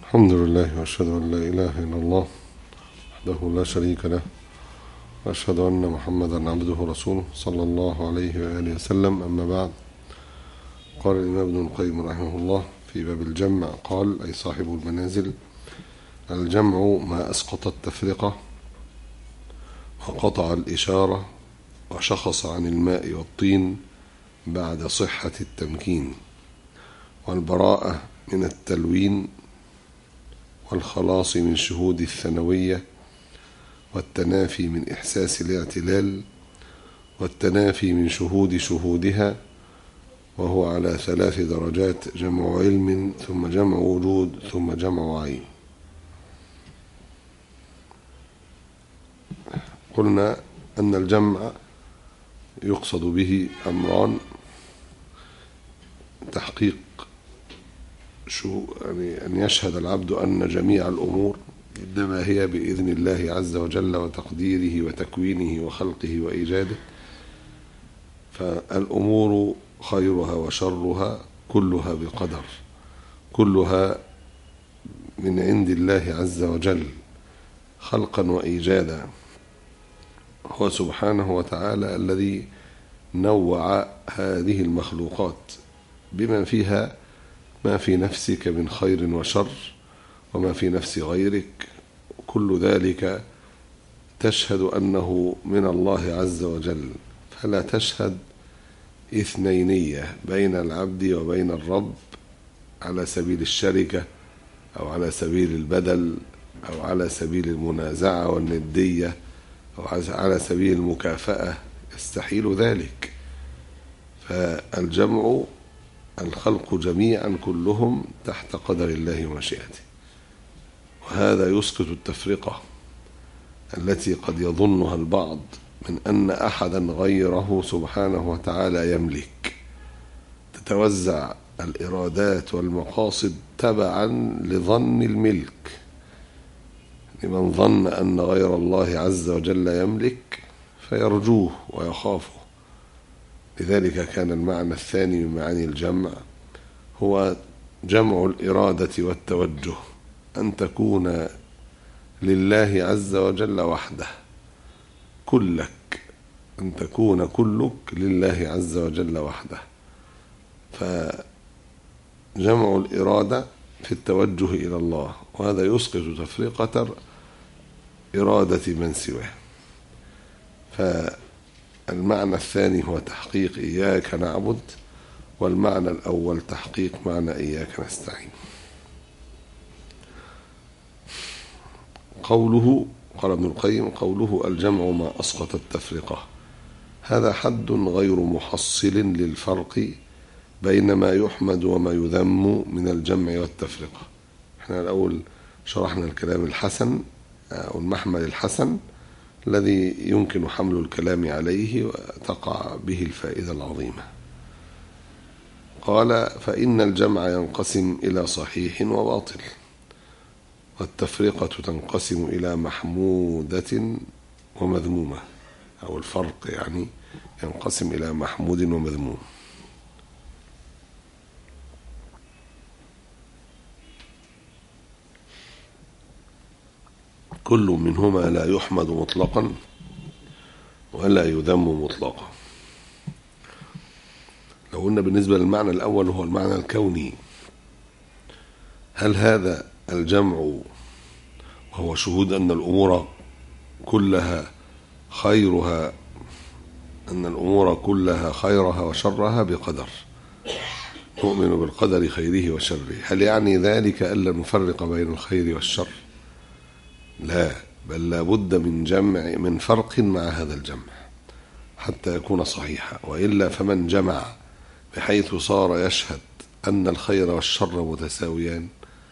الحمد لله وأشهد أن لا إله إلا الله وحده لا شريك له وأشهد أن محمدا عبده ورسوله صلى الله عليه وآله وسلم أما بعد قال الإمام ابن القيم رحمه الله في باب الجمع قال أي صاحب المنازل الجمع ما أسقط التفرقة وقطع الإشارة وشخص عن الماء والطين بعد صحة التمكين والبراءة من التلوين والخلاص من شهود الثانوية والتنافي من إحساس الاعتلال والتنافي من شهود شهودها وهو على ثلاث درجات جمع علم ثم جمع وجود ثم جمع عين قلنا أن الجمع يقصد به أمران تحقيق شو يعني أن يشهد العبد أن جميع الأمور إنما هي بإذن الله عز وجل وتقديره وتكوينه وخلقه وإيجاده فالأمور خيرها وشرها كلها بقدر كلها من عند الله عز وجل خلقا وإيجادا هو سبحانه وتعالى الذي نوع هذه المخلوقات بما فيها ما في نفسك من خير وشر وما في نفس غيرك كل ذلك تشهد أنه من الله عز وجل فلا تشهد اثنينية بين العبد وبين الرب على سبيل الشركة أو على سبيل البدل أو على سبيل المنازعة والندية أو على سبيل المكافأة يستحيل ذلك فالجمع الخلق جميعا كلهم تحت قدر الله ومشيئته وهذا يسقط التفرقة التي قد يظنها البعض من أن أحدا غيره سبحانه وتعالى يملك تتوزع الإرادات والمقاصد تبعا لظن الملك لمن ظن أن غير الله عز وجل يملك فيرجوه ويخافه لذلك كان المعنى الثاني من معاني الجمع هو جمع الإرادة والتوجه أن تكون لله عز وجل وحده كلك أن تكون كلك لله عز وجل وحده فجمع الإرادة في التوجه إلى الله وهذا يسقط تفرقة إرادة من سواه فالمعنى الثاني هو تحقيق إياك نعبد والمعنى الأول تحقيق معنى إياك نستعين قوله قال ابن القيم قوله الجمع ما أسقط التفرقة هذا حد غير محصل للفرق بين ما يحمد وما يذم من الجمع والتفرقة احنا الأول شرحنا الكلام الحسن أو المحمل الحسن الذي يمكن حمل الكلام عليه وتقع به الفائدة العظيمة قال فإن الجمع ينقسم إلى صحيح وباطل والتفرقة تنقسم إلى محمودة ومذمومة أو الفرق يعني ينقسم إلى محمود ومذموم كل منهما لا يحمد مطلقا ولا يذم مطلقا لو قلنا بالنسبة للمعنى الأول هو المعنى الكوني هل هذا الجمع وهو شهود أن الأمور كلها خيرها أن الأمور كلها خيرها وشرها بقدر نؤمن بالقدر خيره وشره هل يعني ذلك ألا نفرق بين الخير والشر لا بل لابد من جمع من فرق مع هذا الجمع حتى يكون صحيحا وإلا فمن جمع بحيث صار يشهد أن الخير والشر متساويان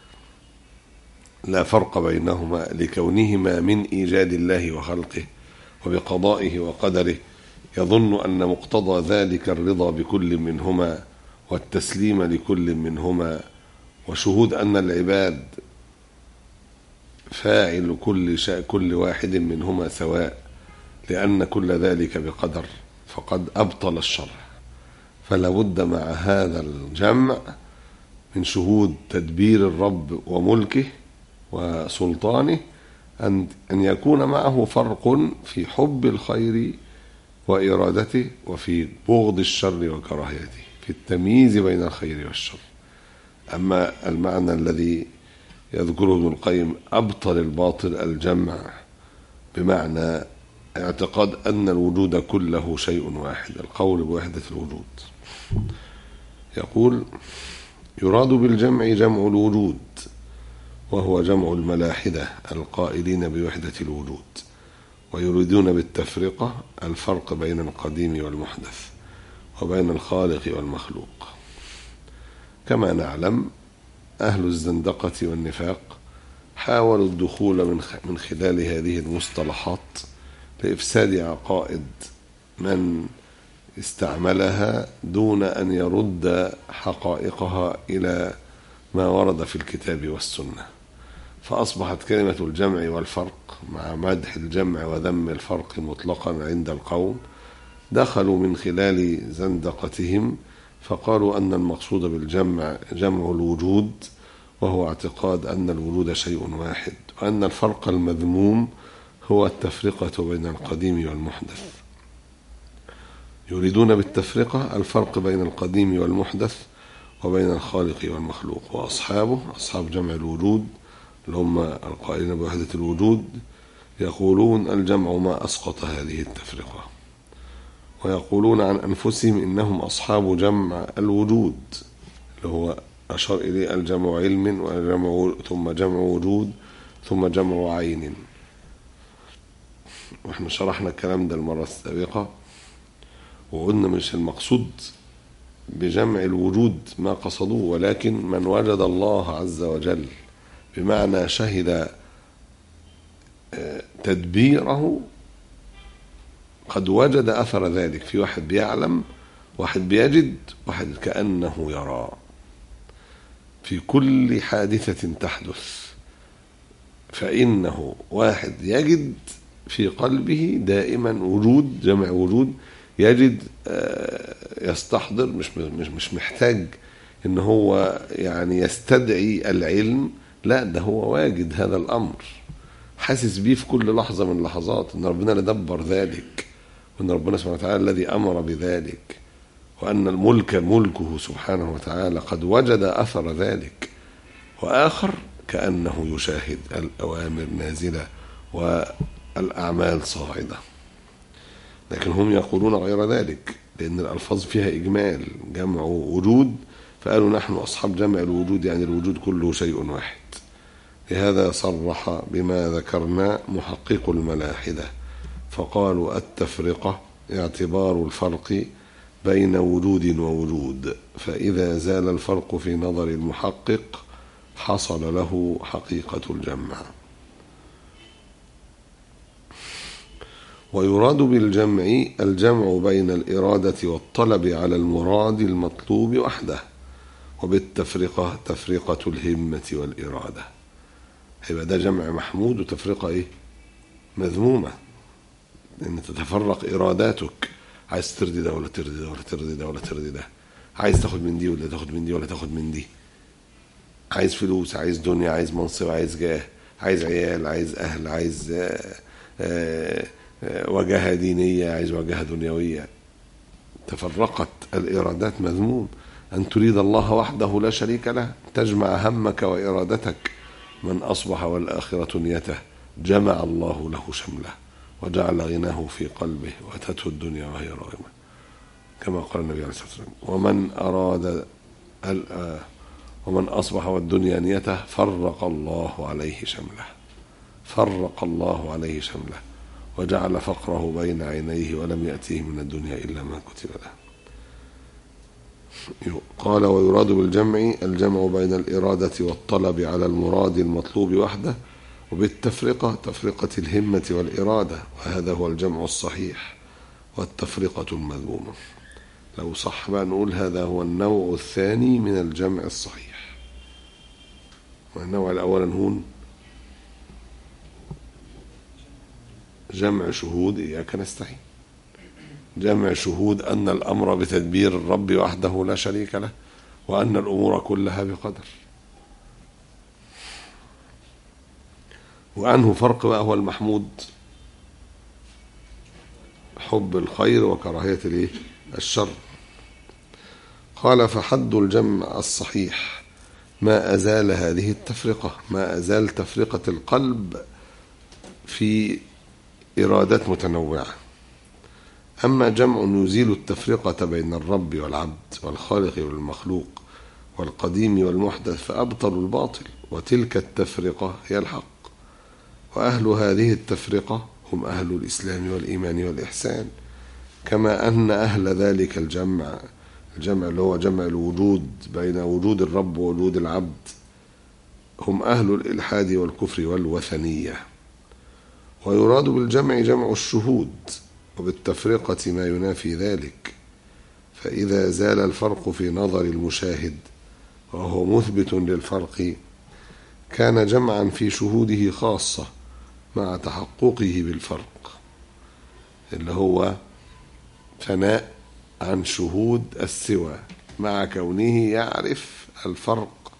لا فرق بينهما لكونهما من إيجاد الله وخلقه وبقضائه وقدره يظن أن مقتضى ذلك الرضا بكل منهما والتسليم لكل منهما وشهود أن العباد فاعل كل شيء كل واحد منهما سواء لأن كل ذلك بقدر فقد أبطل الشرع فلا بد مع هذا الجمع من شهود تدبير الرب وملكه وسلطانه أن أن يكون معه فرق في حب الخير وإرادته وفي بغض الشر وكراهيته في التمييز بين الخير والشر أما المعنى الذي يذكره ابن القيم أبطل الباطل الجمع بمعنى اعتقاد أن الوجود كله شيء واحد القول بوحدة الوجود يقول يراد بالجمع جمع الوجود وهو جمع الملاحدة القائلين بوحدة الوجود ويريدون بالتفرقة الفرق بين القديم والمحدث وبين الخالق والمخلوق كما نعلم أهل الزندقة والنفاق حاولوا الدخول من من خلال هذه المصطلحات لإفساد عقائد من استعملها دون أن يرد حقائقها إلى ما ورد في الكتاب والسنة فأصبحت كلمة الجمع والفرق مع مدح الجمع وذم الفرق مطلقا عند القوم دخلوا من خلال زندقتهم فقالوا أن المقصود بالجمع جمع الوجود وهو اعتقاد أن الوجود شيء واحد وأن الفرق المذموم هو التفرقة بين القديم والمحدث يريدون بالتفرقة الفرق بين القديم والمحدث وبين الخالق والمخلوق وأصحابه أصحاب جمع الوجود اللي هم القائلين بوحدة الوجود يقولون الجمع ما أسقط هذه التفرقة ويقولون عن أنفسهم إنهم أصحاب جمع الوجود اللي هو أشار إليه الجمع علم وجمع ثم جمع وجود ثم جمع عين واحنا شرحنا الكلام ده المرة السابقة وقلنا مش المقصود بجمع الوجود ما قصدوه ولكن من وجد الله عز وجل بمعنى شهد تدبيره قد وجد أثر ذلك في واحد بيعلم واحد بيجد واحد كأنه يرى في كل حادثة تحدث فإنه واحد يجد في قلبه دائما وجود جمع وجود يجد يستحضر مش مش مش محتاج ان هو يعني يستدعي العلم لا ده هو واجد هذا الامر حاسس بيه في كل لحظه من اللحظات ان ربنا اللي دبر ذلك وان ربنا سبحانه وتعالى الذي امر بذلك وان الملك ملكه سبحانه وتعالى قد وجد اثر ذلك واخر كانه يشاهد الاوامر نازله والاعمال صاعده لكن هم يقولون غير ذلك لأن الألفاظ فيها إجمال جمع وجود فقالوا نحن أصحاب جمع الوجود يعني الوجود كله شيء واحد لهذا صرح بما ذكرنا محقق الملاحدة فقالوا التفرقة اعتبار الفرق بين وجود ووجود فإذا زال الفرق في نظر المحقق حصل له حقيقة الجمع ويراد بالجمع الجمع بين الإرادة والطلب على المراد المطلوب وحده وبالتفرقة تفرقة الهمة والإرادة هيبقى ده جمع محمود وتفرقة إيه مذمومة إن تتفرق إراداتك عايز ترضي ده ولا ترضي ده ولا ترضي ده ولا ترضي ده عايز تاخد من دي ولا تاخد من دي ولا تاخد من دي عايز فلوس عايز دنيا عايز منصب عايز جاه عايز عيال عايز أهل عايز آآ آآ وجهة دينية عايز وجهة دنيوية تفرقت الإرادات مذموم أن تريد الله وحده لا شريك له تجمع همك وإرادتك من أصبح والآخرة نيته جمع الله له شمله وجعل غناه في قلبه وأتته الدنيا وهي راغمة كما قال النبي عليه الصلاة والسلام ومن أراد ومن أصبح والدنيا نيته فرق الله عليه شمله فرق الله عليه شمله وجعل فقره بين عينيه ولم يأتيه من الدنيا إلا ما كتب له قال ويراد بالجمع الجمع بين الإرادة والطلب على المراد المطلوب وحده وبالتفرقة تفرقة الهمة والإرادة وهذا هو الجمع الصحيح والتفرقة المذمومة لو صح بقى نقول هذا هو النوع الثاني من الجمع الصحيح والنوع الأول هون جمع شهود إياك نستعين جمع شهود أن الأمر بتدبير الرب وحده لا شريك له وأن الأمور كلها بقدر وأنه فرق بقى هو المحمود حب الخير وكراهية الايه الشر قال فحد الجمع الصحيح ما أزال هذه التفرقة ما أزال تفرقة القلب في إرادات متنوعة أما جمع يزيل التفرقة بين الرب والعبد والخالق والمخلوق والقديم والمحدث فأبطل الباطل وتلك التفرقة هي الحق وأهل هذه التفرقة هم أهل الإسلام والإيمان والإحسان كما أن أهل ذلك الجمع الجمع اللي هو جمع الوجود بين وجود الرب ووجود العبد هم أهل الإلحاد والكفر والوثنية ويراد بالجمع جمع الشهود وبالتفرقة ما ينافي ذلك فإذا زال الفرق في نظر المشاهد وهو مثبت للفرق كان جمعا في شهوده خاصة مع تحققه بالفرق اللي هو فناء عن شهود السوى مع كونه يعرف الفرق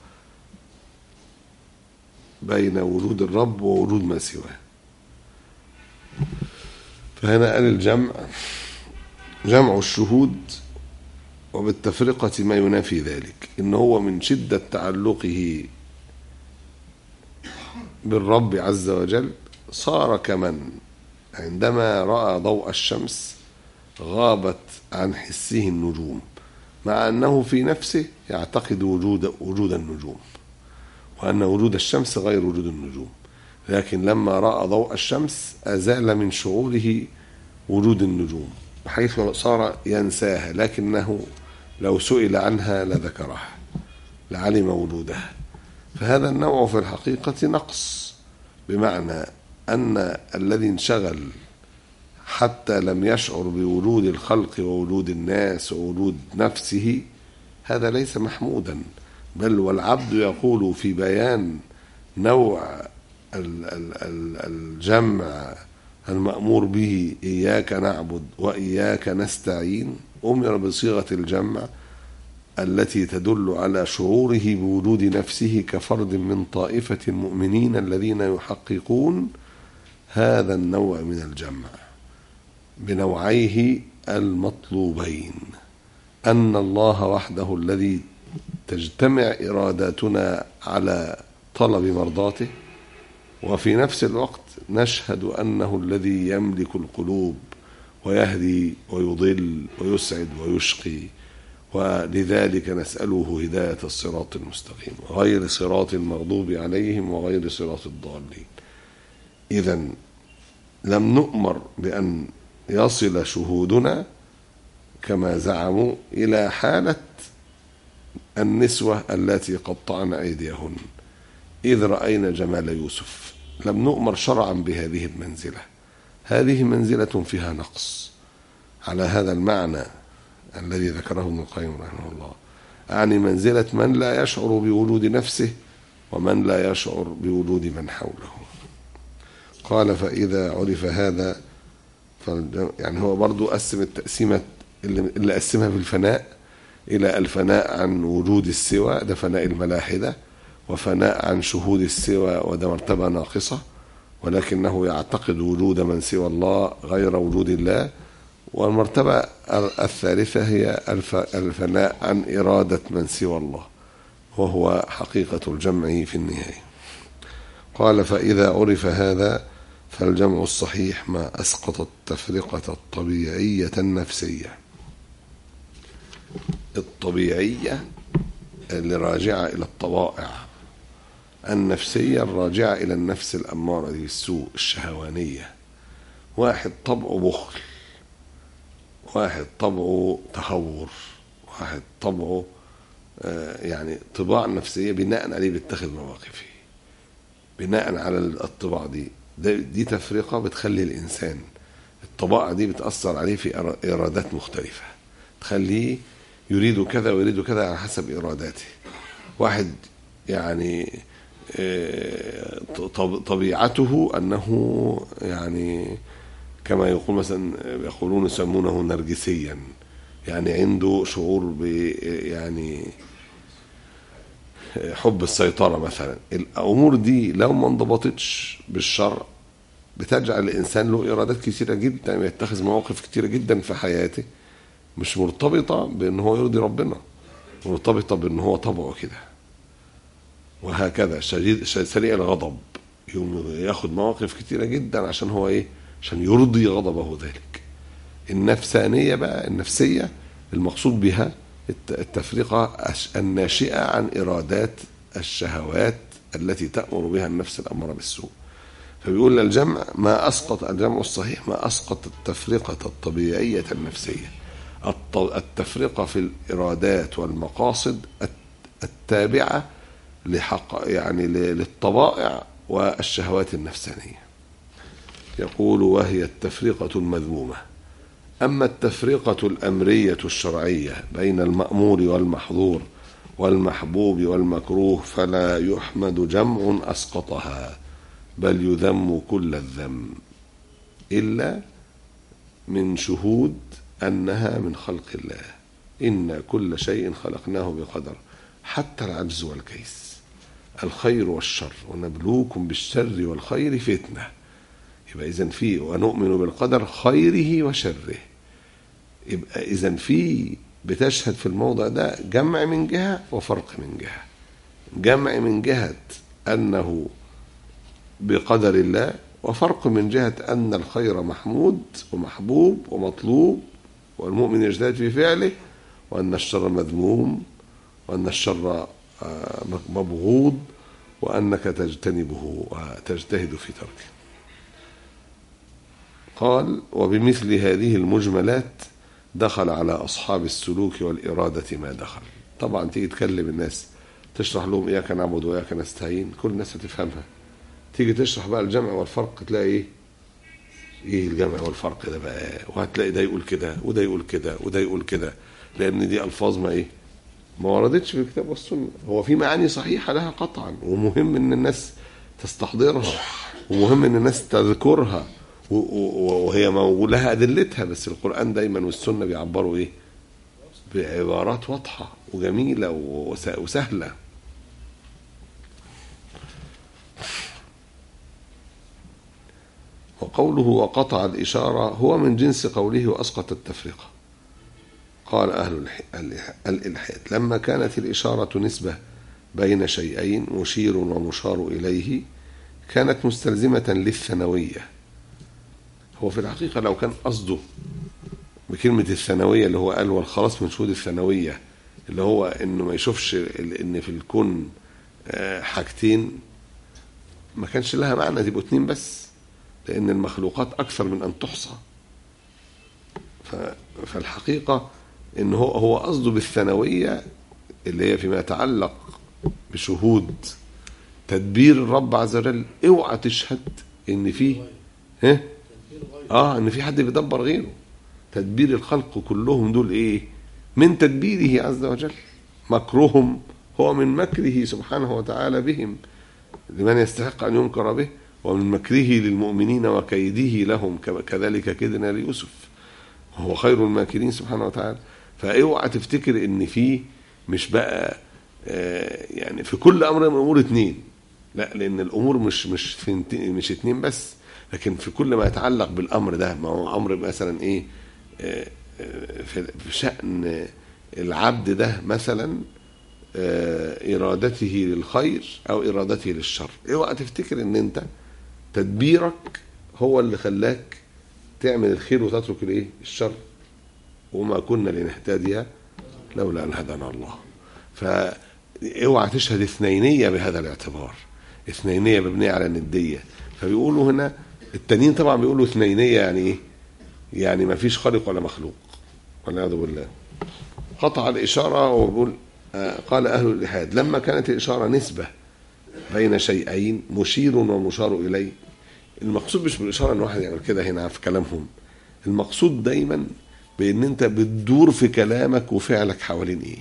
بين وجود الرب ووجود ما سواه فهنا قال الجمع جمع الشهود وبالتفرقة ما ينافي ذلك إن هو من شدة تعلقه بالرب عز وجل صار كمن عندما رأى ضوء الشمس غابت عن حسه النجوم مع أنه في نفسه يعتقد وجود وجود النجوم وأن وجود الشمس غير وجود النجوم لكن لما رأى ضوء الشمس أزال من شعوره وجود النجوم بحيث صار ينساها لكنه لو سئل عنها لذكرها لعلم وجودها فهذا النوع في الحقيقة نقص بمعنى أن الذي انشغل حتى لم يشعر بوجود الخلق ووجود الناس ووجود نفسه هذا ليس محمودا بل والعبد يقول في بيان نوع الجمع المأمور به إياك نعبد وإياك نستعين أمر بصيغة الجمع التي تدل على شعوره بوجود نفسه كفرد من طائفة المؤمنين الذين يحققون هذا النوع من الجمع بنوعيه المطلوبين أن الله وحده الذي تجتمع إراداتنا على طلب مرضاته وفي نفس الوقت نشهد أنه الذي يملك القلوب ويهدي ويضل ويسعد ويشقي ولذلك نسأله هداية الصراط المستقيم غير صراط المغضوب عليهم وغير صراط الضالين إذا لم نؤمر بأن يصل شهودنا كما زعموا إلى حالة النسوة التي قطعن أيديهن إذ رأينا جمال يوسف لم نؤمر شرعا بهذه المنزلة هذه منزلة فيها نقص على هذا المعنى الذي ذكره ابن القيم رحمه الله يعني منزلة من لا يشعر بوجود نفسه ومن لا يشعر بوجود من حوله قال فإذا عرف هذا يعني هو برضو قسم التقسيمة اللي, اللي قسمها بالفناء إلى الفناء عن وجود السوى ده فناء الملاحدة وفناء عن شهود السوى وده مرتبة ناقصة ولكنه يعتقد وجود من سوى الله غير وجود الله والمرتبة الثالثة هي الفناء عن إرادة من سوى الله وهو حقيقة الجمع في النهاية قال فإذا عرف هذا فالجمع الصحيح ما أسقط التفرقة الطبيعية النفسية الطبيعية اللي راجعة إلى الطبائع النفسية الراجعة إلى النفس الأمارة دي السوء الشهوانية واحد طبعه بخل واحد طبعه تهور واحد طبعه يعني طباع نفسية بناء عليه بيتخذ مواقفه بناء على الطباع دي دي تفرقة بتخلي الإنسان الطباع دي بتأثر عليه في إرادات مختلفة تخليه يريد كذا ويريد كذا على حسب إراداته واحد يعني طبيعته أنه يعني كما يقول مثلا يقولون يسمونه نرجسيا يعني عنده شعور ب يعني حب السيطرة مثلا الأمور دي لو ما انضبطتش بالشرع بتجعل الإنسان له إرادات كثيرة جدا يتخذ مواقف كثيرة جدا في حياته مش مرتبطة بأن هو يرضي ربنا مرتبطة بأن هو طبعه كده وهكذا شديد سريع الغضب ياخد مواقف كثيرة جدا عشان هو إيه عشان يرضي غضبه ذلك النفسانية بقى النفسية المقصود بها التفرقة الناشئة عن إرادات الشهوات التي تأمر بها النفس الأمارة بالسوء فبيقول الجمع ما أسقط الجمع الصحيح ما أسقط التفرقة الطبيعية النفسية التفرقة في الإرادات والمقاصد التابعة لحق يعني للطبائع والشهوات النفسانية يقول وهي التفرقة المذمومة أما التفرقة الأمرية الشرعية بين المأمور والمحظور والمحبوب والمكروه فلا يحمد جمع أسقطها بل يذم كل الذم إلا من شهود أنها من خلق الله إن كل شيء خلقناه بقدر حتى العجز والكيس الخير والشر ونبلوكم بالشر والخير فتنة يبقى إذن في ونؤمن بالقدر خيره وشره يبقى إذا في بتشهد في الموضع ده جمع من جهة وفرق من جهة جمع من جهة أنه بقدر الله وفرق من جهة أن الخير محمود ومحبوب ومطلوب والمؤمن يجتهد في فعله وأن الشر مذموم وأن الشر مبغوض وأنك تجتنبه وتجتهد في تركه قال وبمثل هذه المجملات دخل على أصحاب السلوك والإرادة ما دخل طبعا تيجي تكلم الناس تشرح لهم إياك نعبد وإياك نستعين كل الناس هتفهمها تيجي تشرح بقى الجمع والفرق تلاقي إيه إيه الجمع والفرق ده بقى وهتلاقي ده يقول كده وده يقول كده وده يقول كده لأن دي ألفاظ ما إيه ما وردتش في الكتاب والسنة هو في معاني صحيحة لها قطعا ومهم إن الناس تستحضرها ومهم إن الناس تذكرها وهي لها أدلتها بس القرآن دايما والسنة بيعبروا إيه بعبارات واضحة وجميلة وسهلة وقوله وقطع الإشارة هو من جنس قوله وأسقط التفرقة قال أهل الإلحاد لما كانت الإشارة نسبة بين شيئين مشير ومشار إليه كانت مستلزمة للثانوية هو في الحقيقة لو كان قصده بكلمة الثانوية اللي هو قال والخلاص من شهود الثانوية اللي هو انه ما يشوفش ان في الكون حاجتين ما كانش لها معنى تبقوا اتنين بس لان المخلوقات اكثر من ان تحصى فالحقيقة ان هو هو قصده بالثانوية اللي هي فيما يتعلق بشهود تدبير الرب عز وجل اوعى تشهد ان فيه ها اه ان في حد بيدبر غيره تدبير الخلق كلهم دول ايه من تدبيره عز وجل مكرهم هو من مكره سبحانه وتعالى بهم لمن يستحق ان ينكر به ومن مكره للمؤمنين وكيده لهم كذلك كدنا ليوسف وهو خير الماكرين سبحانه وتعالى فاوعى تفتكر ان في مش بقى آه يعني في كل امر من الامور اتنين لا لان الامور مش مش في مش اتنين بس لكن في كل ما يتعلق بالامر ده ما هو امر مثلا ايه في شان العبد ده مثلا ارادته للخير او ارادته للشر اوعى تفتكر ان انت تدبيرك هو اللي خلاك تعمل الخير وتترك الايه الشر وما كنا لنهتدي لولا ان هدانا الله فاوعى تشهد اثنينيه بهذا الاعتبار اثنينيه مبنيه على النديه فبيقولوا هنا التانيين طبعا بيقولوا اثنينيه يعني ايه؟ يعني ما فيش خالق ولا مخلوق والعياذ بالله قطع الاشاره وبيقول آه قال اهل الالحاد لما كانت الاشاره نسبه بين شيئين مشير ومشار اليه المقصود مش بالاشاره ان واحد يعمل كده هنا في كلامهم المقصود دايما بان انت بتدور في كلامك وفعلك حوالين ايه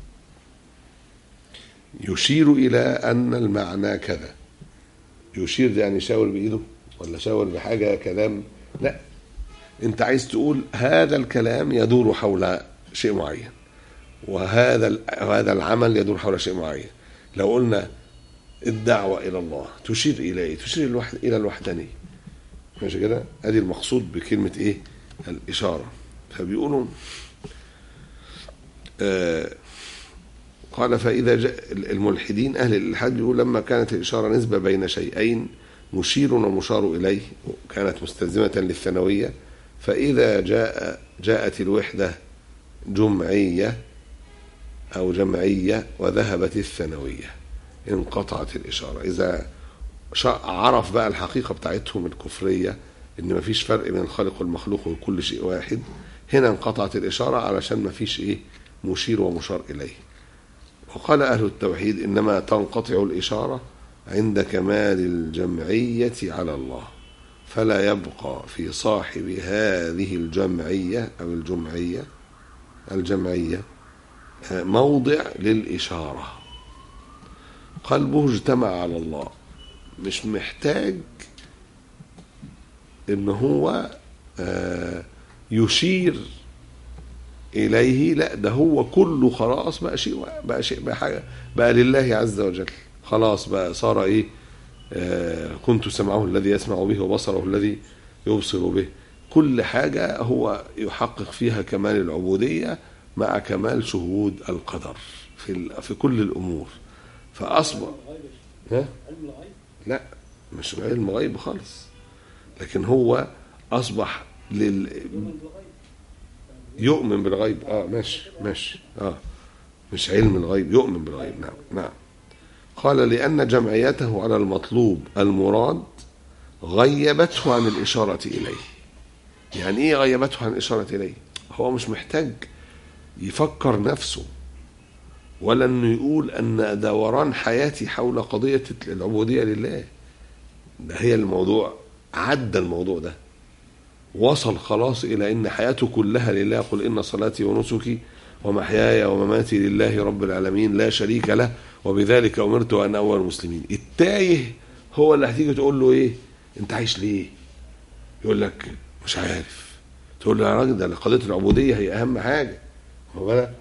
يشير الى ان المعنى كذا يشير ده يعني شاور بايده ولا شاور بحاجه كلام لا انت عايز تقول هذا الكلام يدور حول شيء معين وهذا هذا العمل يدور حول شيء معين لو قلنا الدعوة إلى الله تشير إلى إيه؟ تشير الوحد إلى الوحدانية ماشي كده؟ أدي المقصود بكلمة إيه؟ الإشارة فبيقولوا آه قال فإذا جاء الملحدين أهل الإلحاد بيقول لما كانت الإشارة نسبة بين شيئين مشير ومشار إليه كانت مستلزمة للثانوية فإذا جاء جاءت الوحدة جمعية أو جمعية وذهبت الثانوية انقطعت الإشارة إذا عرف بقى الحقيقة بتاعتهم الكفرية إن مفيش فرق بين الخالق والمخلوق وكل شيء واحد هنا انقطعت الإشارة علشان مفيش إيه مشير ومشار إليه وقال أهل التوحيد إنما تنقطع الإشارة عند كمال الجمعية على الله فلا يبقى في صاحب هذه الجمعية أو الجمعية الجمعية موضع للإشارة قلبه اجتمع على الله مش محتاج ان هو يشير اليه لا ده هو كله خلاص بقى شيء بقى شيء بقى حاجه بقى لله عز وجل خلاص بقى صار ايه آه كنت سمعه الذي يسمع به وبصره الذي يبصر به كل حاجه هو يحقق فيها كمال العبوديه مع كمال شهود القدر في في كل الامور فاصبح ها لا مش علم غيب خالص لكن هو اصبح لل يؤمن بالغيب اه ماشي ماشي اه مش علم الغيب يؤمن بالغيب نعم نعم قال لأن جمعيته على المطلوب المراد غيبته عن الإشارة إليه يعني إيه غيبته عن الإشارة إليه هو مش محتاج يفكر نفسه ولا أنه يقول أن دوران حياتي حول قضية العبودية لله ده هي الموضوع عدى الموضوع ده وصل خلاص إلى أن حياته كلها لله قل إن صلاتي ونسكي ومحياي ومماتي لله رب العالمين لا شريك له وبذلك أمرت أن أول المسلمين التايه هو اللي هتيجي تقول له إيه أنت عايش ليه يقول لك مش عارف تقول له يا راجل ده قضية العبودية هي أهم حاجة هو بالك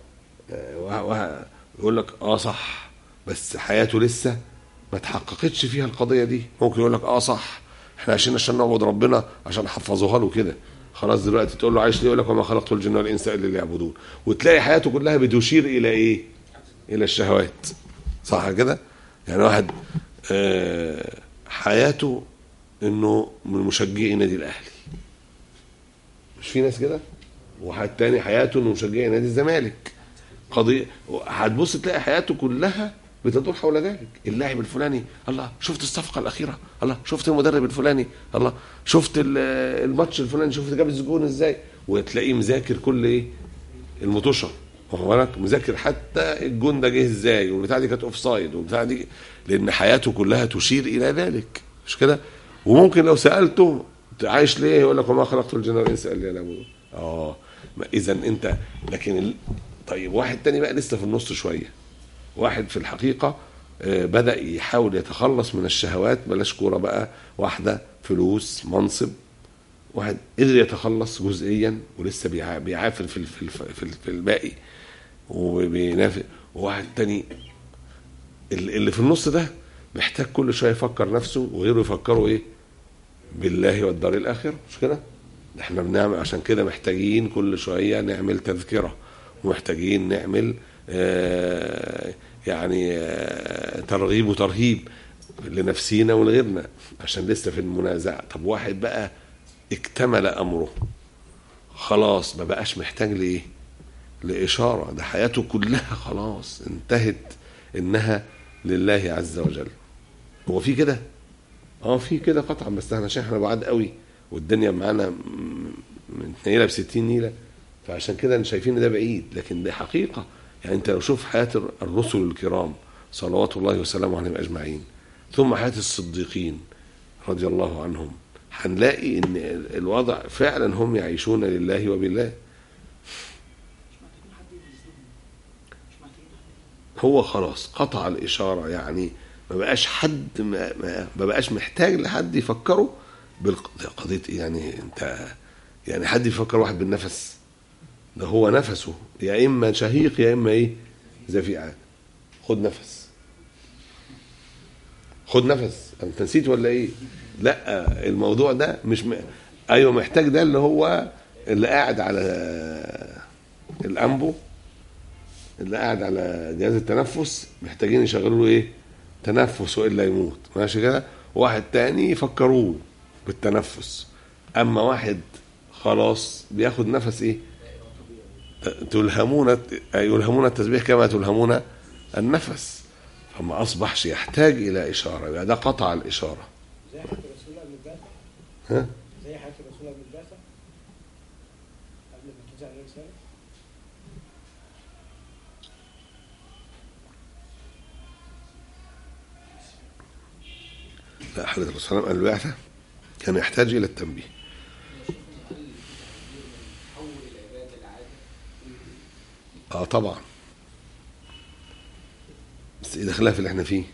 يقول لك اه صح بس حياته لسه ما تحققتش فيها القضية دي ممكن يقول لك اه صح احنا عايشين عشان نعبد ربنا عشان حفظوها له كده خلاص دلوقتي تقول له عايش ليه يقول لك وما خلقت الجن والانس الا ليعبدون وتلاقي حياته كلها بتشير الى ايه؟ الى الشهوات صح كده؟ يعني واحد آه حياته انه من مشجعي نادي الاهلي مش في ناس كده؟ وواحد تاني حياته انه مشجعي نادي الزمالك قضيه هتبص تلاقي حياته كلها بتدور حول ذلك اللاعب الفلاني الله شفت الصفقة الأخيرة الله شفت المدرب الفلاني الله شفت الماتش الفلاني شفت جاب الزجون ازاي وتلاقيه مذاكر كل ايه المطوشة واخد بالك مذاكر حتى الجون ده جه ازاي والبتاع دي كانت اوف سايد والبتاع دي لان حياته كلها تشير الى ذلك مش كده وممكن لو سالته عايش ليه يقول لك وما خلقت الجن والانس الا ليعبدون اه اذا انت لكن ال... طيب واحد تاني بقى لسه في النص شويه واحد في الحقيقة بدأ يحاول يتخلص من الشهوات بلاش كورة بقى واحدة فلوس منصب واحد قدر يتخلص جزئيا ولسه بيعافر في في في الباقي وبينافق وواحد تاني اللي في النص ده محتاج كل شويه يفكر نفسه وغيره يفكروا ايه بالله والدار الاخره مش كده احنا بنعمل عشان كده محتاجين كل شويه نعمل تذكره ومحتاجين نعمل آه يعني آه ترغيب وترهيب لنفسينا ولغيرنا عشان لسه في المنازعه طب واحد بقى اكتمل امره خلاص ما بقاش محتاج لايه لاشاره ده حياته كلها خلاص انتهت انها لله عز وجل هو في كده اه في كده قطعا بس احنا عشان احنا بعاد قوي والدنيا معانا متنيله ب 60 نيله فعشان كده شايفين ده بعيد لكن ده حقيقه يعني انت لو شوف حياه الرسل الكرام صلوات الله وسلامه عليهم اجمعين ثم حياه الصديقين رضي الله عنهم هنلاقي ان الوضع فعلا هم يعيشون لله وبالله هو خلاص قطع الاشاره يعني ما بقاش حد ما, ما بقاش محتاج لحد يفكره بالقضيه يعني انت يعني حد يفكر واحد بالنفس ده هو نفسه يا اما شهيق يا اما ايه زفيعان خد نفس خد نفس انت نسيت ولا ايه لا الموضوع ده مش م... ايوه محتاج ده اللي هو اللي قاعد على الانبو اللي قاعد على جهاز التنفس محتاجين يشغلوا له ايه تنفس والا يموت ماشي كده واحد تاني يفكروه بالتنفس اما واحد خلاص بياخد نفس ايه تلهمون يلهمون التسبيح كما تلهمون النفس فما اصبحش يحتاج الى اشاره يبقى ده قطع الاشاره زي حياة الرسول قبل البعثة ها زي حياة الرسول قبل البعثة قبل ما تنزل عليه رسالة لا حضرة الرسول صلى الله عليه وسلم قبل البعثة كان يحتاج إلى التنبيه اه طبعا بس إذا خلاف اللي احنا فيه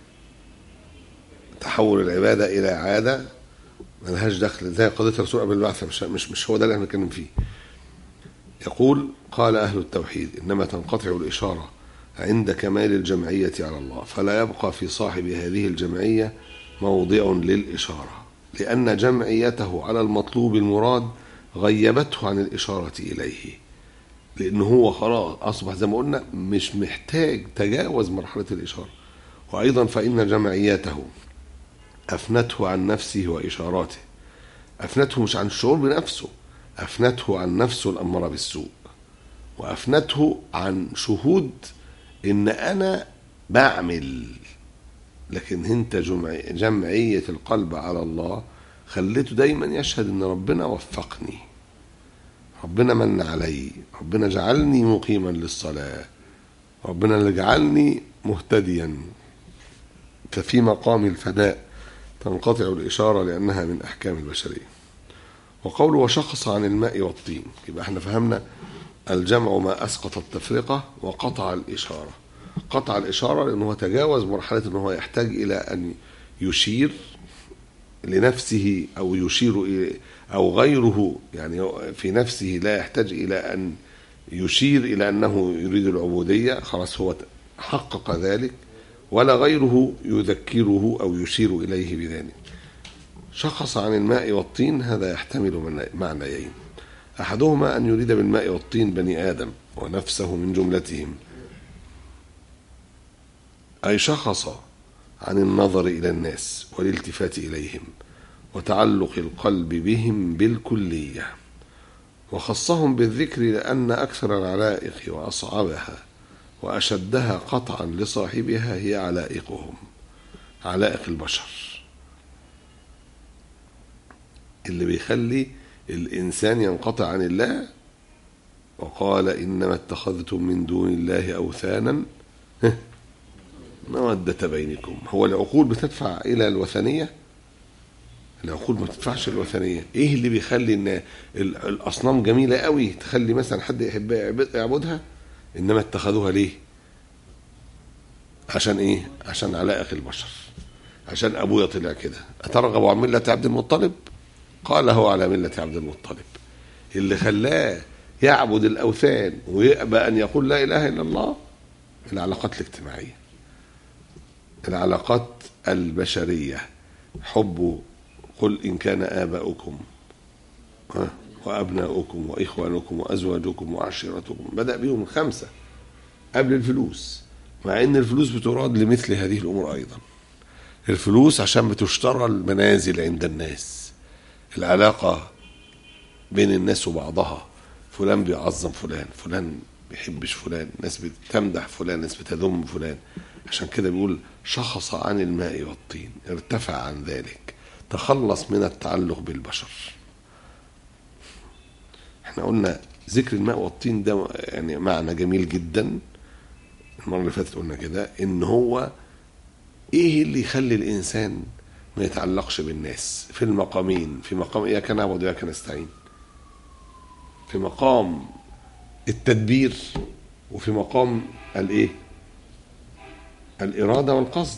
تحول العبادة إلى عادة ملهاش دخل زي قضية الرسول قبل البعثة مش مش مش هو ده اللي احنا بنتكلم فيه يقول قال أهل التوحيد إنما تنقطع الإشارة عند كمال الجمعية على الله فلا يبقى في صاحب هذه الجمعية موضع للإشارة لأن جمعيته على المطلوب المراد غيبته عن الإشارة إليه لأن هو خلاص أصبح زي ما قلنا مش محتاج تجاوز مرحلة الإشارة وأيضا فإن جمعيته أفنته عن نفسه وإشاراته أفنته مش عن الشعور بنفسه أفنته عن نفسه الأمارة بالسوء وأفنته عن شهود إن أنا بعمل لكن انت جمع جمعية القلب على الله خليته دايما يشهد ان ربنا وفقني ربنا من علي ربنا جعلني مقيما للصلاة ربنا اللي جعلني مهتديا ففي مقام الفداء تنقطع الإشارة لأنها من أحكام البشرية وقوله وشخص عن الماء والطين يبقى احنا فهمنا الجمع ما أسقط التفرقة وقطع الإشارة قطع الإشارة لأنه تجاوز مرحلة أنه يحتاج إلى أن يشير لنفسه أو يشير إلى أو غيره يعني في نفسه لا يحتاج إلى أن يشير إلى أنه يريد العبودية خلاص هو حقق ذلك ولا غيره يذكره أو يشير إليه بذلك شخص عن الماء والطين هذا يحتمل معنيين أحدهما أن يريد بالماء والطين بني آدم ونفسه من جملتهم أي شخص عن النظر إلى الناس والالتفات إليهم وتعلق القلب بهم بالكلية وخصهم بالذكر لأن أكثر العلائق وأصعبها وأشدها قطعا لصاحبها هي علائقهم علائق البشر اللي بيخلي الإنسان ينقطع عن الله وقال إنما اتخذتم من دون الله أوثانا مودة بينكم هو العقول بتدفع إلى الوثنية العقول ما تدفعش الوثنية إيه اللي بيخلي إن ال- الأصنام جميلة قوي تخلي مثلا حد يحب يعبد- يعبدها إنما اتخذوها ليه عشان إيه عشان علائق البشر عشان أبويا طلع كده أترغب عن ملة عبد المطلب قال هو على ملة عبد المطلب اللي خلاه يعبد الأوثان ويأبى أن يقول لا إله إلا الله العلاقات الاجتماعية العلاقات البشرية حب قل إن كان آباؤكم ها، وأبناؤكم وإخوانكم وأزواجكم وعشيرتكم بدأ بهم خمسة قبل الفلوس مع إن الفلوس بتراد لمثل هذه الأمور أيضا الفلوس عشان بتشترى المنازل عند الناس العلاقة بين الناس وبعضها فلان بيعظم فلان فلان بيحبش فلان ناس بتمدح فلان ناس بتذم فلان عشان كده بيقول شخص عن الماء والطين ارتفع عن ذلك تخلص من التعلق بالبشر احنا قلنا ذكر الماء والطين ده يعني معنى جميل جدا المرة اللي فاتت قلنا كده ان هو ايه اللي يخلي الانسان ما يتعلقش بالناس في المقامين في مقام اياك نعبد واياك نستعين في مقام التدبير وفي مقام الايه الاراده والقصد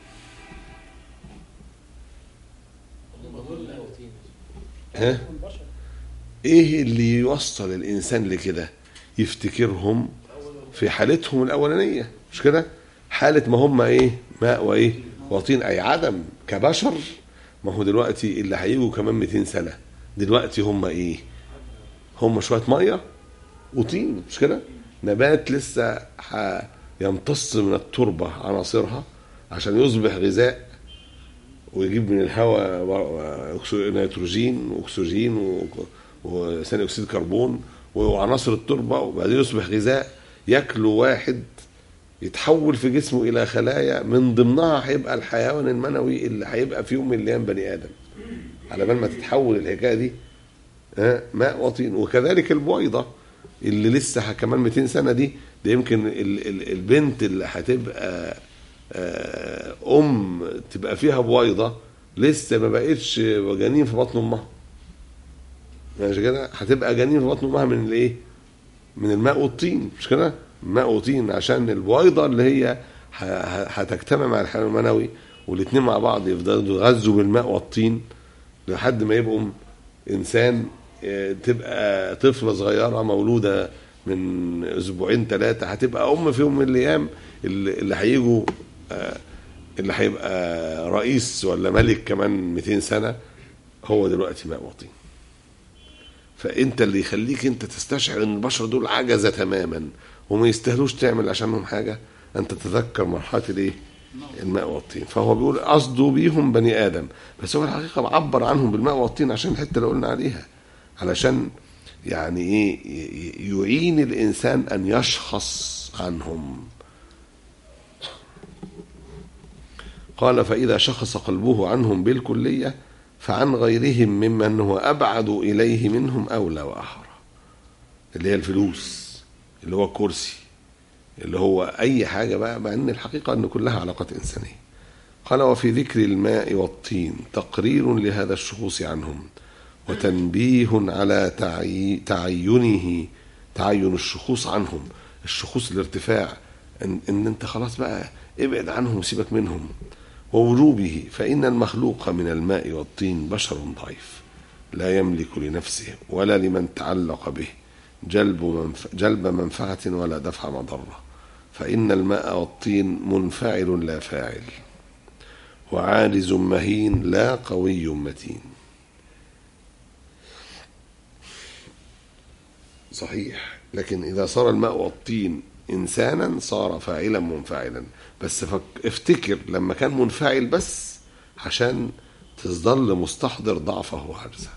ها البشر ايه اللي يوصل الانسان لكده يفتكرهم في حالتهم الاولانيه مش كده حالة ما هم ايه ماء وايه وطين اي عدم كبشر ما هو دلوقتي اللي هيجوا كمان 200 سنة دلوقتي هم ايه هم شوية مية وطين مش كده نبات لسه يمتص من التربة عناصرها عشان يصبح غذاء ويجيب من الهواء نيتروجين واكسجين و- وثاني اكسيد كربون وعناصر التربه وبعدين يصبح غذاء ياكله واحد يتحول في جسمه الى خلايا من ضمنها هيبقى الحيوان المنوي اللي هيبقى في يوم من الايام بني ادم على بال ما تتحول الحكايه دي ها، ماء وطين وكذلك البويضه اللي لسه ه- كمان 200 سنه دي ده يمكن ال- ال- البنت اللي هتبقى آه، ام تبقى فيها بويضه لسه ما بقتش جنين في بطن امها ماشي كده هتبقى جنين في بطن امها من الايه من الماء والطين مش كده ماء وطين عشان البويضه اللي هي ه- ه- هتجتمع مع الحيوان المنوي والاثنين مع بعض يفضلوا يغذوا بالماء والطين لحد ما يبقوا انسان آه، تبقى طفله صغيره مولوده من اسبوعين ثلاثه هتبقى ام في يوم من الايام اللي اللي هيجوا آه، اللي هيبقى رئيس ولا ملك كمان 200 سنه هو دلوقتي ماء وطين فانت اللي يخليك انت تستشعر ان البشر دول عجزه تماما وما يستاهلوش تعمل عشانهم حاجه ان تتذكر مرحله الايه؟ الماء والطين فهو بيقول قصده بيهم بني ادم بس هو الحقيقه معبر عنهم بالماء والطين عشان الحته اللي قلنا عليها علشان يعني ايه ي- ي- يعين الانسان ان يشخص عنهم قال فإذا شخص قلبه عنهم بالكلية فعن غيرهم ممن هو أبعد إليه منهم أولى وأحرى اللي هي الفلوس اللي هو الكرسي اللي هو أي حاجة بقى مع أن الحقيقة أن كلها علاقات إنسانية قال وفي ذكر الماء والطين تقرير لهذا الشخوص عنهم وتنبيه على تعي... تعينه تعين الشخوص عنهم الشخوص الارتفاع ان, إن انت خلاص بقى ابعد عنهم وسيبك منهم ووجوبه فإن المخلوق من الماء والطين بشر ضعيف لا يملك لنفسه ولا لمن تعلق به جلب, منف... جلب منفعة ولا دفع مضرة فإن الماء والطين منفعل لا فاعل وعاجز مهين لا قوي متين صحيح لكن إذا صار الماء والطين إنسانا صار فاعلا منفعلا بس فك... افتكر لما كان منفعل بس عشان تظل مستحضر ضعفه وعجزه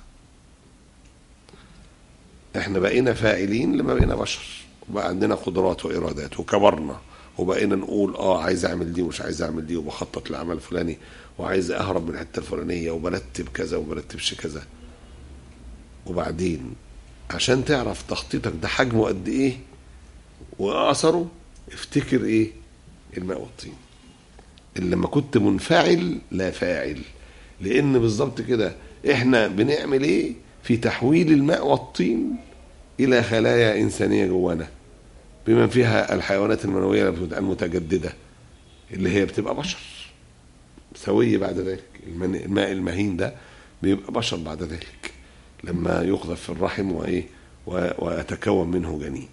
احنا بقينا فاعلين لما بقينا بشر وبقى عندنا قدرات وإرادات وكبرنا وبقينا نقول اه عايز اعمل دي ومش عايز اعمل دي وبخطط لعمل فلاني وعايز اهرب من الحته الفلانيه وبرتب كذا وبرتبش كذا وبعدين عشان تعرف تخطيطك ده حجمه قد ايه واثره افتكر ايه الماء والطين اللي لما كنت منفعل لا فاعل لان بالظبط كده احنا بنعمل ايه في تحويل الماء والطين الى خلايا انسانيه جوانا بما فيها الحيوانات المنويه المتجدده اللي هي بتبقى بشر سويه بعد ذلك المن- الماء المهين ده بيبقى بشر بعد ذلك لما يقذف في الرحم وايه و- ويتكون منه جنين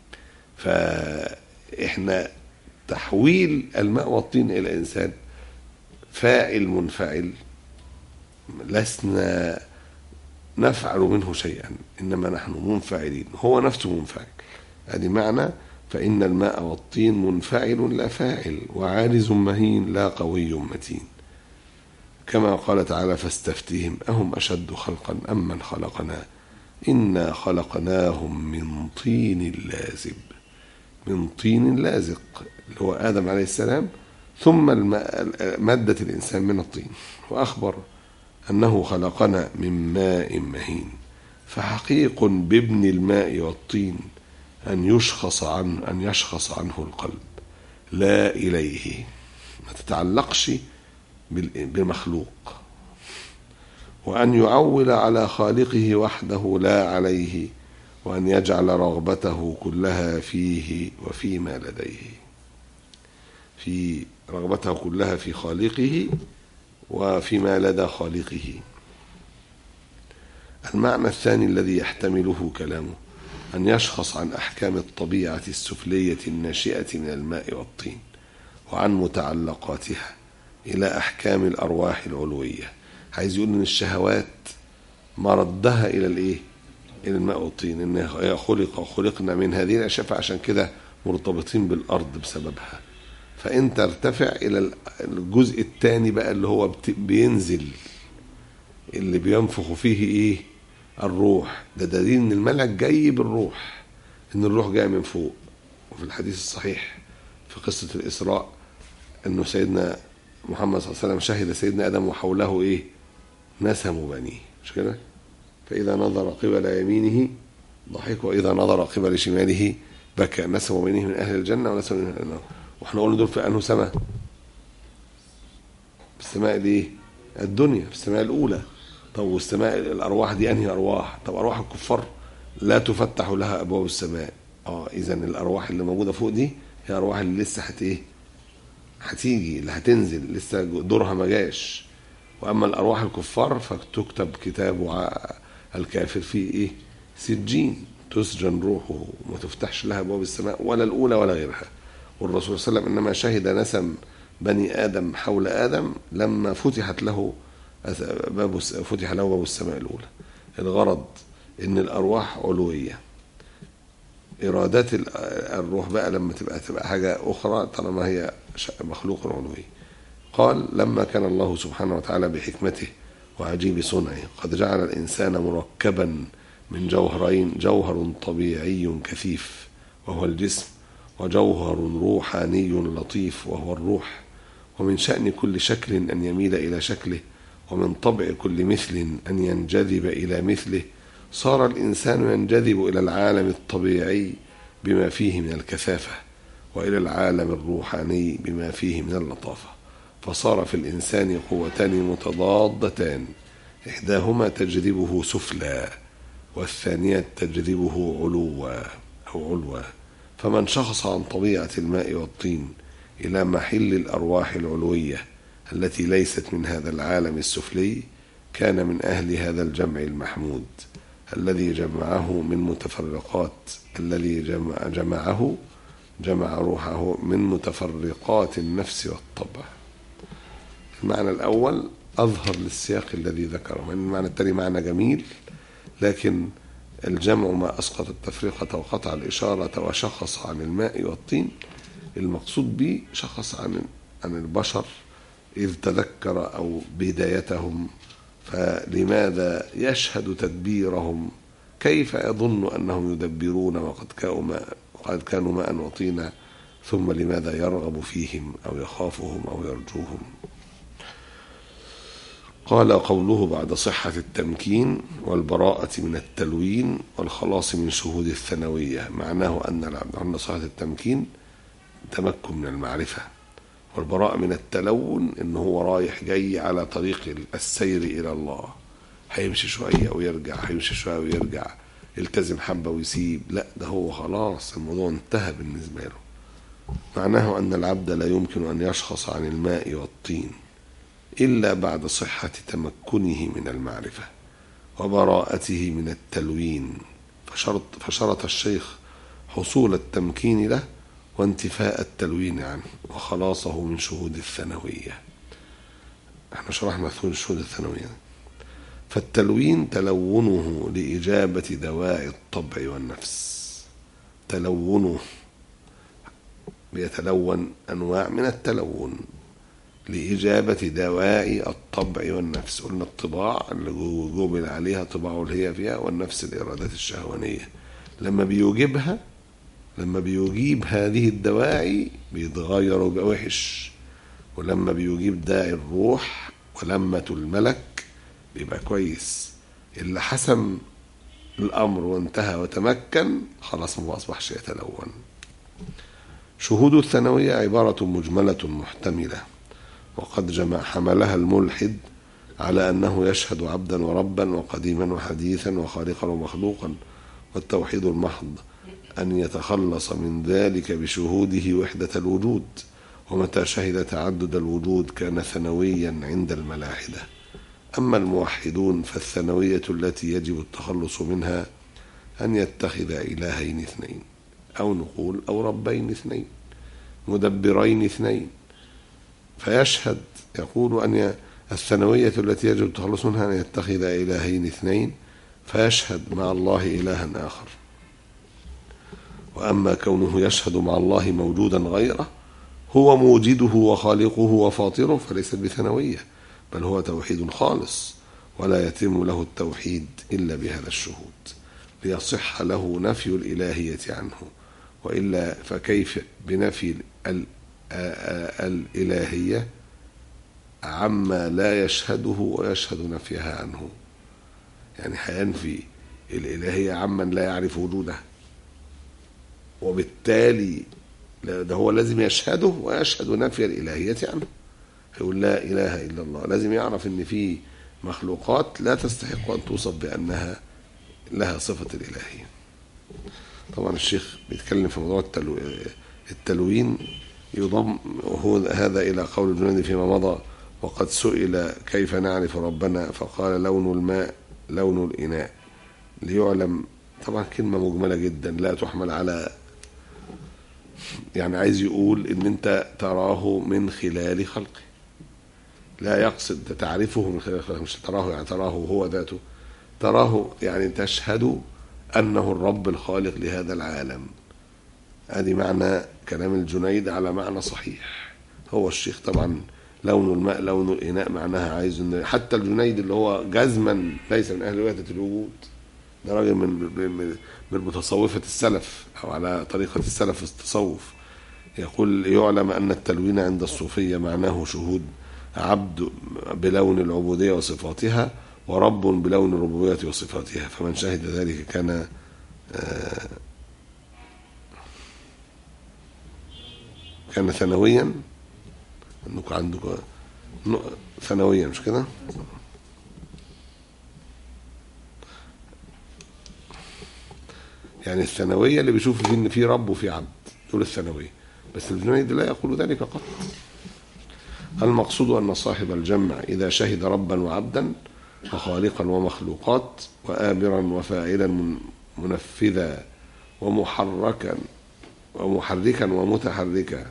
فاحنا تحويل الماء والطين الى انسان فاعل منفعل لسنا نفعل منه شيئا انما نحن منفعلين هو نفسه منفعل ادي معنى فان الماء والطين منفعل لا فاعل وعارز مهين لا قوي متين كما قال تعالى فاستفتهم اهم اشد خلقا ام من خلقنا انا خلقناهم من طين لازب من طين لازق اللي هو ادم عليه السلام ثم الماء ماده الانسان من الطين واخبر انه خلقنا من ماء مهين فحقيق بابن الماء والطين ان يشخص عن ان يشخص عنه القلب لا اليه ما تتعلقش بال- بمخلوق وأن يعول على خالقه وحده لا عليه وأن يجعل رغبته كلها فيه وفيما لديه في رغبته كلها في خالقه وفيما لدى خالقه المعنى الثاني الذي يحتمله كلامه أن يشخص عن أحكام الطبيعة السفلية الناشئة من الماء والطين وعن متعلقاتها إلى أحكام الأرواح العلوية عايز يقول إن الشهوات مردها إلى الإيه؟ إلى الماء والطين إن هي خلق خلقنا من هذه الأشياء فعشان كده مرتبطين بالأرض بسببها فأنت ترتفع إلى الجزء الثاني بقى اللي هو بت- بينزل اللي بينفخ فيه إيه؟ الروح ده دليل إن الملك جاي بالروح إن الروح جاي من فوق وفي الحديث الصحيح في قصة الإسراء انه سيدنا محمد صلى الله عليه وسلم شهد سيدنا ادم وحوله ايه؟ نسم بنيه مش كده؟ فاذا نظر قبل يمينه ضحك واذا نظر قبل شماله بكى نسم بنيه من اهل الجنه ونسم من اهل النار واحنا قلنا دول في انه سماء؟ في السماء الايه؟ الدنيا في السماء الاولى طب والسماء الارواح دي انهي ارواح؟ طب ارواح الكفار لا تفتح لها ابواب السماء اه اذا الارواح اللي موجوده فوق دي هي ارواح اللي لسه هت ايه؟ هتيجي اللي هتنزل لسه دورها ما جاش واما الارواح الكفار فتكتب كتاب ع- الكافر فيه ايه سجين تسجن روحه وما تفتحش لها ابواب السماء ولا الاولى ولا غيرها والرسول صلى الله عليه وسلم انما شهد نسم بني ادم حول ادم لما فتحت له أث- باب الس- فتح له باب السماء الاولى الغرض ان الارواح علويه إرادات ال- الروح بقى لما تبقى تبقى حاجة أخرى طالما هي ش- مخلوق علوي قال لما كان الله سبحانه وتعالى بحكمته وعجيب صنعه قد جعل الإنسان مركبا من جوهرين جوهر طبيعي كثيف وهو الجسم وجوهر روحاني لطيف وهو الروح ومن شأن كل شكل أن يميل إلى شكله ومن طبع كل مثل أن ينجذب إلى مثله صار الإنسان ينجذب إلى العالم الطبيعي بما فيه من الكثافة وإلى العالم الروحاني بما فيه من اللطافة فصار في الإنسان قوتان متضادتان إحداهما تجذبه سفلا والثانية تجذبه علوا أو علوا فمن شخص عن طبيعة الماء والطين إلى محل الأرواح العلوية التي ليست من هذا العالم السفلي كان من أهل هذا الجمع المحمود الذي جمعه من متفرقات الذي جمع جمعه جمع روحه من متفرقات النفس والطبع المعنى الأول أظهر للسياق الذي ذكره من المعنى الثاني معنى جميل لكن الجمع ما أسقط التفرقة وقطع الإشارة وشخص عن الماء والطين المقصود به شخص عن عن البشر إذ تذكر أو بدايتهم فلماذا يشهد تدبيرهم كيف يظن أنهم يدبرون وقد كانوا ماء وقد كانوا ماء وطينا ثم لماذا يرغب فيهم أو يخافهم أو يرجوهم قال قوله بعد صحة التمكين والبراءة من التلوين والخلاص من شهود الثانوية معناه أن العبد عند صحة التمكين تمكن من المعرفة والبراءة من التلون إن هو رايح جاي على طريق السير إلى الله هيمشي شوية ويرجع هيمشي شوية ويرجع يلتزم حبة ويسيب لا ده هو خلاص الموضوع انتهى بالنسبة له معناه أن العبد لا يمكن أن يشخص عن الماء والطين إلا بعد صحة تمكنه من المعرفة وبراءته من التلوين فشرط, فشرط الشيخ حصول التمكين له وانتفاء التلوين عنه وخلاصه من شهود الثانوية احنا شرحنا شهود الثانوية فالتلوين تلونه لإجابة دواء الطبع والنفس تلونه بيتلون أنواع من التلون لإجابة دواء الطبع والنفس قلنا الطباع اللي جبل عليها طباع اللي هي فيها والنفس الإرادات الشهوانية لما بيوجبها لما بيجيب هذه الدواعي بيتغير ويبقى وحش ولما بيجيب داعي الروح ولمة الملك بيبقى كويس اللي حسم الأمر وانتهى وتمكن خلاص ما أصبحش يتلون شهود الثانوية عبارة مجملة محتملة وقد جمع حملها الملحد على أنه يشهد عبدا وربا وقديما وحديثا وخالقا ومخلوقا والتوحيد المحض أن يتخلص من ذلك بشهوده وحدة الوجود ومتى شهد تعدد الوجود كان ثانويا عند الملاحدة أما الموحدون فالثانوية التي يجب التخلص منها أن يتخذ إلهين اثنين أو نقول أو ربين اثنين مدبرين اثنين فيشهد يقول أن ي- الثانوية التي يجب التخلص منها أن يتخذ إلهين اثنين فيشهد مع الله إلها آخر وأما كونه يشهد مع الله موجودا غيره هو موجده وخالقه وفاطره فليست بثانوية بل هو توحيد خالص ولا يتم له التوحيد إلا بهذا الشهود ليصح له نفي الإلهية عنه وإلا فكيف بنفي ال- آ- آ- الإلهية عما لا يشهده ويشهد نفيها عنه يعني هينفي الإلهية عمن لا يعرف وجوده وبالتالي لا- ده هو لازم يشهده ويشهد نفي الإلهية عنه يقول لا إله إلا الله لازم يعرف إن في مخلوقات لا تستحق أن توصف بأنها لها صفة الإلهية طبعا الشيخ بيتكلم في موضوع التلو... التلوين يضم هو هذا إلى قول الجنيدي فيما مضى وقد سئل كيف نعرف ربنا فقال لون الماء لون الإناء ليعلم طبعا كلمة مجملة جدا لا تحمل على يعني عايز يقول ان انت تراه من خلال خلقه لا يقصد تعرفه من خلال خلقه مش تراه يعني تراه هو ذاته تراه يعني تشهد انه الرب الخالق لهذا العالم ادي معنى كلام الجنيد على معنى صحيح هو الشيخ طبعا لون الماء لون الاناء معناها عايز ان حتى الجنيد اللي هو جزما ليس من اهل وحده الوجود ده راجل من من من متصوفه السلف او على طريقه السلف في التصوف يقول يعلم ان التلوين عند الصوفيه معناه شهود عبد بلون العبوديه وصفاتها ورب بلون الربوبيه وصفاتها فمن شهد ذلك كان آه، كان ثانويا انكم عندكم ن- ثانويا مش كده؟ يعني الثانوية اللي بيشوف فيه ان في رب وفي عبد دول الثانوية بس الجنيد لا يقول ذلك قط المقصود أن صاحب الجمع إذا شهد ربا وعبدا وخالقا ومخلوقات وآمرا وفاعلا من- منفذا ومحركا ومحركا ومتحركا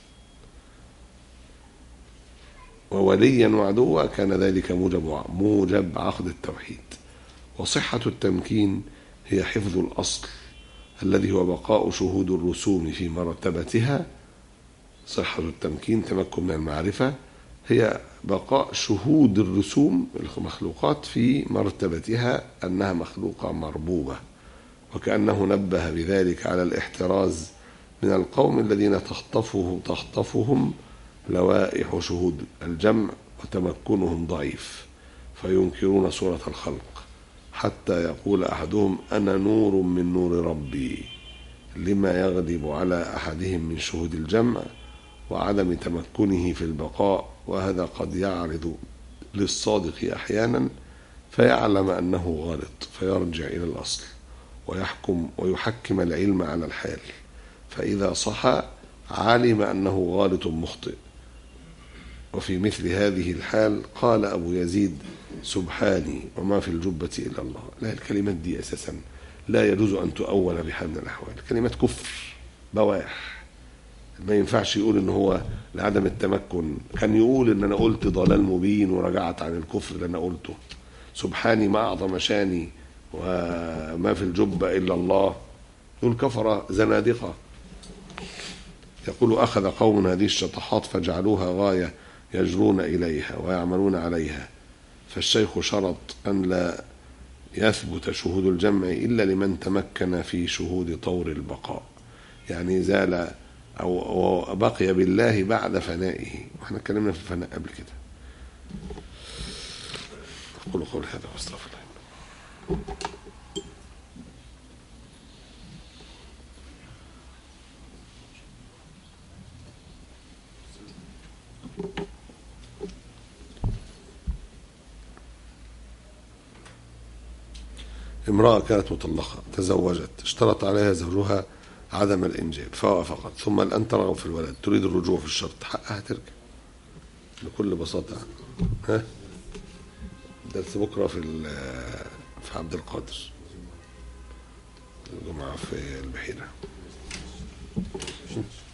ووليا وعدوا كان ذلك موجب موجب عقد التوحيد وصحة التمكين هي حفظ الأصل الذي هو بقاء شهود الرسوم في مرتبتها صحة التمكين تمكن من المعرفة هي بقاء شهود الرسوم المخلوقات في مرتبتها أنها مخلوقة مربوبة وكأنه نبه بذلك على الاحتراز من القوم الذين تخطفه تخطفهم لوائح شهود الجمع وتمكنهم ضعيف فينكرون صورة الخلق حتى يقول أحدهم أنا نور من نور ربي لما يغلب على أحدهم من شهود الجمع وعدم تمكنه في البقاء وهذا قد يعرض للصادق أحيانا فيعلم أنه غلط فيرجع إلى الأصل ويحكم ويحكم العلم على الحال فإذا صح علم أنه غالط مخطئ وفي مثل هذه الحال قال أبو يزيد سبحاني وما في الجبة إلا الله لا الكلمات دي أساسا لا يجوز أن تؤول بحال من الأحوال كلمات كفر بواح ما ينفعش يقول ان هو لعدم التمكن كان يقول ان انا قلت ضلال مبين ورجعت عن الكفر اللي انا قلته سبحاني ما اعظم شاني وما في الجبة الا الله دول كفر زنادقة يقول اخذ قوم هذه الشطحات فجعلوها غاية يجرون اليها ويعملون عليها فالشيخ شرط ان لا يثبت شهود الجمع الا لمن تمكن في شهود طور البقاء يعني زال أو أو بقي بالله بعد فنائه واحنا اتكلمنا في الفناء قبل كده أقول قولي هذا واستغفر الله امرأة كانت مطلقة تزوجت اشترط عليها زوجها عدم الإنجاب فوافقت ثم الآن ترغب في الولد تريد الرجوع في الشرط حقها ترجع بكل بساطة ها درس بكرة في ال- في عبد القادر الجمعة في البحيرة